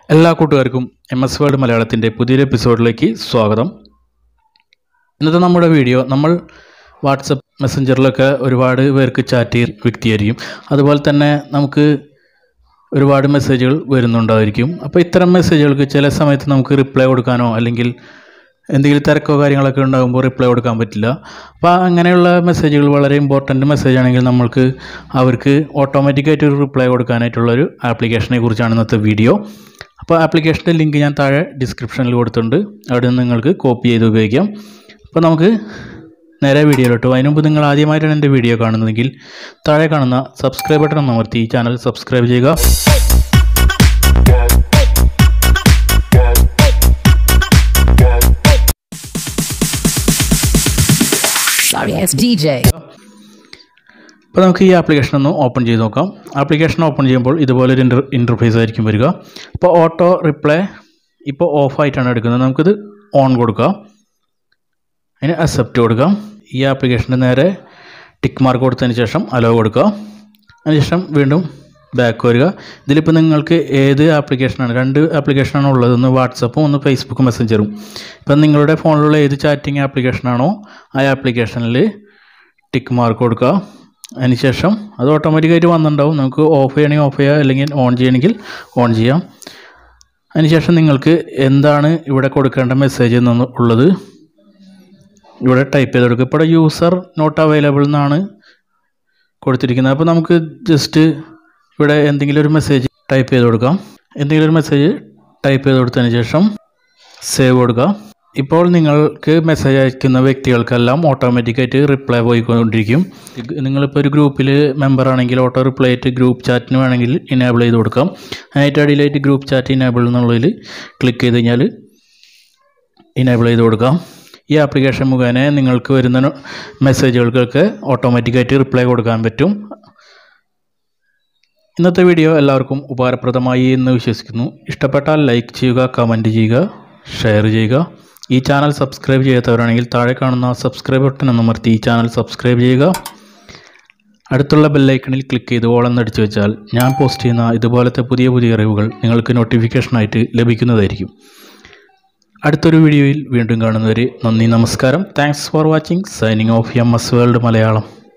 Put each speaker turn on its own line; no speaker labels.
എല്ലാ കൂട്ടുകാർക്കും M S world മലയാളത്തിൻ്റെ പുതിയൊരു എപ്പിസോഡിലേക്ക് സ്വാഗതം ഇന്നത്തെ നമ്മുടെ വീഡിയോ നമ്മൾ വാട്സപ്പ് മെസ്സഞ്ചറിലൊക്കെ ഒരുപാട് പേർക്ക് ചാറ്റ് ചെയ്യുന്ന വ്യക്തിയായിരിക്കും അതുപോലെ തന്നെ നമുക്ക് ഒരുപാട് മെസ്സേജുകൾ വരുന്നുണ്ടായിരിക്കും അപ്പോൾ ഇത്തരം മെസ്സേജുകൾക്ക് ചില സമയത്ത് നമുക്ക് റിപ്ലൈ കൊടുക്കാനോ അല്ലെങ്കിൽ എന്തെങ്കിലും തിരക്കോ കാര്യങ്ങളൊക്കെ ഉണ്ടാകുമ്പോൾ റിപ്ലൈ കൊടുക്കാൻ പറ്റില്ല അപ്പോൾ അങ്ങനെയുള്ള മെസ്സേജുകൾ വളരെ ഇമ്പോർട്ടൻറ്റ് മെസ്സേജ് ആണെങ്കിൽ നമ്മൾക്ക് അവർക്ക് ഓട്ടോമാറ്റിക്കായിട്ട് ഒരു റിപ്ലൈ കൊടുക്കാനായിട്ടുള്ളൊരു ആപ്ലിക്കേഷനെ കുറിച്ചാണ് ഇന്നത്തെ വീഡിയോ അപ്പോൾ ആപ്ലിക്കേഷൻ്റെ ലിങ്ക് ഞാൻ താഴെ ഡിസ്ക്രിപ്ഷനിൽ കൊടുത്തിട്ടുണ്ട് അവിടെ നിന്ന് നിങ്ങൾക്ക് കോപ്പി ചെയ്ത് ഉപയോഗിക്കാം അപ്പോൾ നമുക്ക് നേരെ വീഡിയോയിലോട്ട് പോകും. അതിന് മുമ്പ് നിങ്ങൾ ആദ്യമായിട്ടാണ് എൻ്റെ വീഡിയോ കാണുന്നതെങ്കിൽ താഴെ കാണുന്ന സബ്സ്ക്രൈബ് ബട്ടൺ ഒന്ന് അമർത്തി ഈ ചാനൽ സബ്സ്ക്രൈബ് ചെയ്യുക
Sorry, it's DJ.
അപ്പോൾ നമുക്ക് ഈ ആപ്ലിക്കേഷൻ ഒന്ന് ഓപ്പൺ ചെയ്ത് നോക്കാം ആപ്ലിക്കേഷൻ ഓപ്പൺ ചെയ്യുമ്പോൾ ഇതുപോലൊരു ഇൻ്റർ ഇൻ്റർഫേസ് ആയിരിക്കും വരിക അപ്പോൾ ഓട്ടോ റിപ്ലൈ ഇപ്പോൾ ഓഫായിട്ടാണ് എടുക്കുന്നത് നമുക്കിത് ഓൺ കൊടുക്കാം അതിന് അക്സെപ്റ്റ് കൊടുക്കാം ഈ ആപ്ലിക്കേഷൻ്റെ നേരെ ടിക്ക് മാർക്ക് കൊടുത്തതിന് ശേഷം അലോ കൊടുക്കുക അതിനുശേഷം വീണ്ടും ബാക്ക് വരിക ഇതിലിപ്പോൾ നിങ്ങൾക്ക് ഏത് ആപ്ലിക്കേഷനാണ് രണ്ട് ആപ്ലിക്കേഷനാണ് ഉള്ളത് ഒന്ന് വാട്സപ്പും ഒന്ന് ഫേസ്ബുക്ക് മെസ്സഞ്ചറും ഇപ്പം നിങ്ങളുടെ ഫോണിലുള്ള ഏത് ചാറ്റിംഗ് ആപ്ലിക്കേഷനാണോ ആ ആപ്ലിക്കേഷനിൽ ടിക്ക് മാർക്ക് കൊടുക്കുക അതിനുശേഷം അത് ഓട്ടോമാറ്റിക്കായിട്ട് വന്നിട്ടുണ്ടാവും നമുക്ക് ഓഫ് ചെയ്യണമെങ്കിൽ ഓഫ് ചെയ്യുക അല്ലെങ്കിൽ ഓൺ ചെയ്യണമെങ്കിൽ ഓൺ ചെയ്യാം അതിനുശേഷം നിങ്ങൾക്ക് എന്താണ് ഇവിടെ കൊടുക്കേണ്ട മെസ്സേജ് എന്ന് ഉള്ളത് ഇവിടെ ടൈപ്പ് ചെയ്ത് കൊടുക്കുക ഇപ്പോൾ യൂസർ നോട്ട് അവൈലബിൾ എന്നാണ് കൊടുത്തിരിക്കുന്നത് അപ്പോൾ നമുക്ക് ജസ്റ്റ് ഇവിടെ എന്തെങ്കിലും ഒരു മെസ്സേജ് ടൈപ്പ് ചെയ്ത് കൊടുക്കാം എന്തെങ്കിലും ഒരു മെസ്സേജ് ടൈപ്പ് ചെയ്ത് കൊടുത്തതിന് ശേഷം സേവ് കൊടുക്കുക ഇപ്പോൾ നിങ്ങൾക്ക് മെസ്സേജ് അയക്കുന്ന വ്യക്തികൾക്കെല്ലാം ഓട്ടോമാറ്റിക്കായിട്ട് റിപ്ലൈ പോയിക്കൊണ്ടിരിക്കും ഇത് നിങ്ങളിപ്പോൾ ഒരു ഗ്രൂപ്പിൽ മെമ്പർ ആണെങ്കിൽ ഓട്ടോ റിപ്ലൈ ആയിട്ട് ഗ്രൂപ്പ് ചാറ്റിന് വേണമെങ്കിൽ ഇനേബിൾ ചെയ്ത് കൊടുക്കാം അതിനായിട്ട് അടിയിലായിട്ട് ഗ്രൂപ്പ് ചാറ്റ് ഇനേബിൾ എന്നുള്ളതിൽ ക്ലിക്ക് ചെയ്ത് കഴിഞ്ഞാൽ ഇനേബിൾ ചെയ്ത് കൊടുക്കാം ഈ ആപ്ലിക്കേഷൻ മുഖേന നിങ്ങൾക്ക് വരുന്ന മെസ്സേജുകൾക്കൊക്കെ ഓട്ടോമാറ്റിക്കായിട്ട് റിപ്ലൈ കൊടുക്കാൻ പറ്റും ഇന്നത്തെ വീഡിയോ എല്ലാവർക്കും ഉപകാരപ്രദമായി എന്ന് വിശ്വസിക്കുന്നു ഇഷ്ടപ്പെട്ടാൽ ലൈക്ക് ചെയ്യുക കമൻറ്റ് ചെയ്യുക ഷെയർ ചെയ്യുക ഈ ചാനൽ സബ്സ്ക്രൈബ് ചെയ്യാത്തവരാണെങ്കിൽ താഴെ കാണുന്ന സബ്സ്ക്രൈബ് ബട്ടൺ ഒന്ന് അമർത്തി ഈ ചാനൽ സബ്സ്ക്രൈബ് ചെയ്യുക അടുത്തുള്ള ബെല്ലൈക്കണിൽ ക്ലിക്ക് ചെയ്ത് ഓളം അടിച്ചു വെച്ചാൽ ഞാൻ പോസ്റ്റ് ചെയ്യുന്ന ഇതുപോലത്തെ പുതിയ പുതിയ അറിവുകൾ നിങ്ങൾക്ക് നോട്ടിഫിക്കേഷനായിട്ട് ലഭിക്കുന്നതായിരിക്കും അടുത്തൊരു വീഡിയോയിൽ വീണ്ടും കാണുന്നവരെ നന്ദി നമസ്കാരം thanks for watching signing off M S world Malayalam